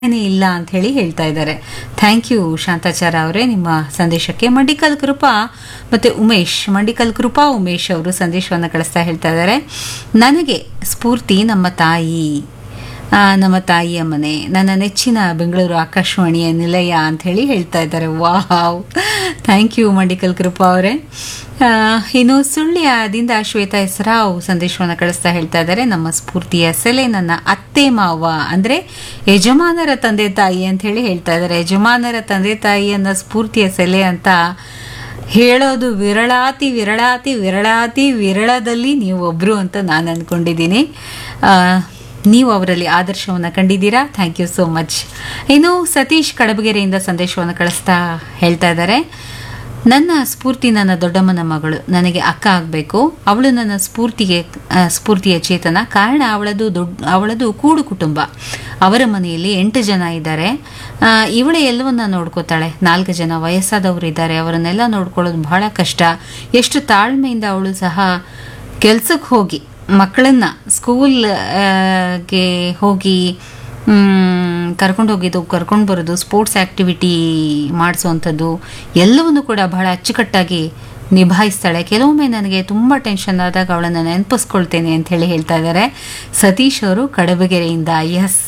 ಏನೇ ಇಲ್ಲ ಅಂತ ಹೇಳಿ ಹೇಳ್ತಾ ಇದ್ದಾರೆ ಥ್ಯಾಂಕ್ ಯು ಶಾಂತಾಚಾರ ಅವರೇ ನಿಮ್ಮ ಸಂದೇಶಕ್ಕೆ ಮಂಡಿಕಲ್ ಕೃಪಾ ಮತ್ತೆ ಉಮೇಶ್ ಮಂಡಿಕಲ್ ಕೃಪಾ ಉಮೇಶ್ ಅವರು ಸಂದೇಶವನ್ನು ಕಳಿಸ್ತಾ ಹೇಳ್ತಾ ಇದ್ದಾರೆ ನನಗೆ ಸ್ಫೂರ್ತಿ ನಮ್ಮ ತಾಯಿ ಆ, ನಮ್ಮ ತಾಯಿಯ ಮನೆ ನನ್ನ ನೆಚ್ಚಿನ ಬೆಂಗಳೂರು ಆಕಾಶವಾಣಿಯ ನಿಲಯ ಅಂತ ಹೇಳಿ ಹೇಳ್ತಾ ಇದ್ದಾರೆ wow thank you Mandikal Krupa ಅವರೇ ಆ, ಇನ್ನು ಸುಳ್ಯದಿಂದ ಶ್ವೇತಾ ಹೆಸರಾವ್ ಸಂದೇಶವನ್ನು ಕಳಿಸ್ತಾ ಹೇಳ್ತಾ ಇದ್ದಾರೆ ನಮ್ಮ ಸ್ಫೂರ್ತಿಯ ಸೆಲೆ ನನ್ನ ಅತ್ತೆ ಮಾವ ಅಂದ್ರೆ ಯಜಮಾನರ ತಂದೆ ತಾಯಿ ಅಂತ ಹೇಳಿ ಹೇಳ್ತಾ ಇದ್ದಾರೆ ಯಜಮಾನರ ತಂದೆ ತಾಯಿಯನ್ನ ಸ್ಫೂರ್ತಿಯ ಸೆಲೆ ಅಂತ ಹೇಳೋದು ವಿರಳಾತಿ ವಿರಳಾತಿ ವಿರಳಾತಿ ವಿರಳದಲ್ಲಿ ನೀವು ಒಬ್ರು ಅಂತ ನಾನು ಅಂದ್ಕೊಂಡಿದ್ದೀನಿ ಆ, ನೀವು ಅವರಲ್ಲಿ ಆದರ್ಶವನ್ನು ಕಂಡಿದ್ದೀರಾ ಥ್ಯಾಂಕ್ ಯು ಸೋ ಮಚ್ ಇನ್ನು ಸತೀಶ್ ಕಡಬಗೆರೆಯಿಂದ ಸಂದೇಶವನ್ನು ಕಳಿಸ್ತಾ ಹೇಳ್ತಾ ಇದ್ದಾರೆ ನನ್ನ ಸ್ಫೂರ್ತಿ ನನ್ನ ದೊಡ್ಡಮ್ಮನ ಮಗಳು ನನಗೆ ಅಕ್ಕ ಆಗಬೇಕು ಅವಳು ನನ್ನ ಸ್ಫೂರ್ತಿಗೆ ಆ, ಸ್ಫೂರ್ತಿಯ ಚೇತನ ಕಾರಣ ಅವಳದು ದೊಡ್ಡ ಅವಳದು ಕೂಡು ಕುಟುಂಬ ಅವರ ಮನೆಯಲ್ಲಿ ಎಂಟು ಜನ ಇದ್ದಾರೆ ಆ, ಇವಳೇ ಎಲ್ಲವನ್ನ ನೋಡ್ಕೋತಾಳೆ ನಾಲ್ಕು ಜನ ವಯಸ್ಸಾದವರು ಇದ್ದಾರೆ ಅವರನ್ನೆಲ್ಲ ನೋಡ್ಕೊಳ್ಳೋದು ಬಹಳ ಕಷ್ಟ ಎಷ್ಟು ತಾಳ್ಮೆಯಿಂದ ಅವಳು ಸಹ ಕೆಲ್ಸಕ್ಕೆ ಹೋಗಿ ಮಕ್ಕಳನ್ನ ಸ್ಕೂಲ್ ಆ, ಗೆ ಹೋಗಿ ಕರ್ಕೊಂಡು ಹೋಗಿದ್ದು ಕರ್ಕೊಂಡು ಬರೋದು ಸ್ಪೋರ್ಟ್ಸ್ ಆ್ಯಕ್ಟಿವಿಟಿ ಮಾಡಿಸೋವಂಥದ್ದು ಎಲ್ಲವನ್ನು ಕೂಡ ಬಹಳ ಅಚ್ಚುಕಟ್ಟಾಗಿ ನಿಭಾಯಿಸ್ತಾಳೆ ಕೆಲವೊಮ್ಮೆ ನನಗೆ ತುಂಬ ಟೆನ್ಷನ್ ಆದಾಗ ಅವಳನ್ನು ನೆನಪಿಸ್ಕೊಳ್ತೇನೆ ಅಂತ ಹೇಳಿ ಹೇಳ್ತಾ ಇದ್ದಾರೆ ಸತೀಶ್ ಅವರು ಕಡಬಗೆರೆಯಿಂದ ಎಸ್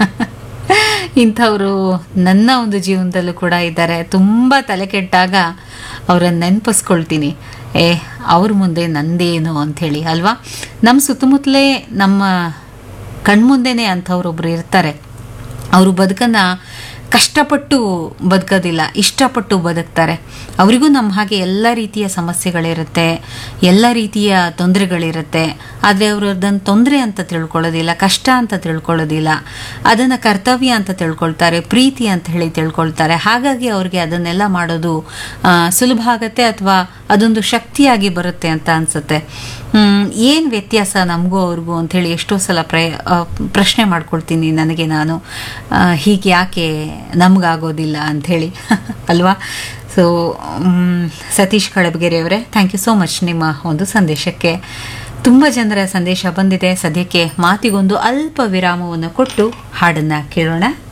ಇಂಥವರು ನನ್ನ ಒಂದು ಜೀವನದಲ್ಲೂ ಕೂಡ ಇದ್ದಾರೆ ತುಂಬ ತಲೆ ಕೆಟ್ಟಾಗ ಅವರನ್ನು ನೆನಪಿಸ್ಕೊಳ್ತೀನಿ ಏ ಅವ್ರ ಮುಂದೆ ನಂದೇನು ಅಂಥೇಳಿ ಅಲ್ವಾ ನಮ್ಮ ಸುತ್ತಮುತ್ತಲೇ ನಮ್ಮ ಕಣ್ಮುಂದೆನೇ ಅಂಥವ್ರೊಬ್ರು ಇರ್ತಾರೆ ಅವರು ಬದುಕನ್ನು ಕಷ್ಟಪಟ್ಟು ಬದುಕೋದಿಲ್ಲ ಇಷ್ಟಪಟ್ಟು ಬದುಕ್ತಾರೆ ಅವರಿಗೂ ನಮ್ಮ ಹಾಗೆ ಎಲ್ಲ ರೀತಿಯ ಸಮಸ್ಯೆಗಳಿರುತ್ತೆ ಎಲ್ಲ ರೀತಿಯ ತೊಂದರೆಗಳಿರುತ್ತೆ ಆದರೆ ಅವರು ಅದನ್ನು ತೊಂದರೆ ಅಂತ ತಿಳ್ಕೊಳ್ಳೋದಿಲ್ಲ ಕಷ್ಟ ಅಂತ ತಿಳ್ಕೊಳ್ಳೋದಿಲ್ಲ ಅದನ್ನು ಕರ್ತವ್ಯ ಅಂತ ತಿಳ್ಕೊಳ್ತಾರೆ ಪ್ರೀತಿ ಅಂತ ಹೇಳಿ ತಿಳ್ಕೊಳ್ತಾರೆ ಹಾಗಾಗಿ ಅವ್ರಿಗೆ ಅದನ್ನೆಲ್ಲ ಮಾಡೋದು ಆ, ಸುಲಭ ಆಗುತ್ತೆ ಅಥವಾ ಅದೊಂದು ಶಕ್ತಿಯಾಗಿ ಬರುತ್ತೆ ಅಂತ ಅನಿಸುತ್ತೆ ಏನು ವ್ಯತ್ಯಾಸ ನಮಗೂ ಅವ್ರಿಗೂ ಅಂಥೇಳಿ ಎಷ್ಟೋ ಸಲ ಪ್ರಯ ಆ, ಪ್ರಶ್ನೆ ಮಾಡ್ಕೊಳ್ತೀನಿ ನನಗೆ ನಾನು ಆ, ಹೀಗೆ ಯಾಕೆ ನಮಗಾಗೋದಿಲ್ಲ ಅಂಥೇಳಿ ಅಲ್ವಾ ಸೊ ಸತೀಶ್ ಕಳಬಗೆರೆ ಅವರೇ ಥ್ಯಾಂಕ್ ಯು ಸೋ ಮಚ್ ನಿಮ್ಮ ಒಂದು ಸಂದೇಶಕ್ಕೆ ತುಂಬ ಜನರ ಸಂದೇಶ ಬಂದಿದೆ ಸದ್ಯಕ್ಕೆ ಮಾತಿಗೊಂದು ಅಲ್ಪ ವಿರಾಮವನ್ನು ಕೊಟ್ಟು ಹಾಡನ್ನು ಕೇಳೋಣ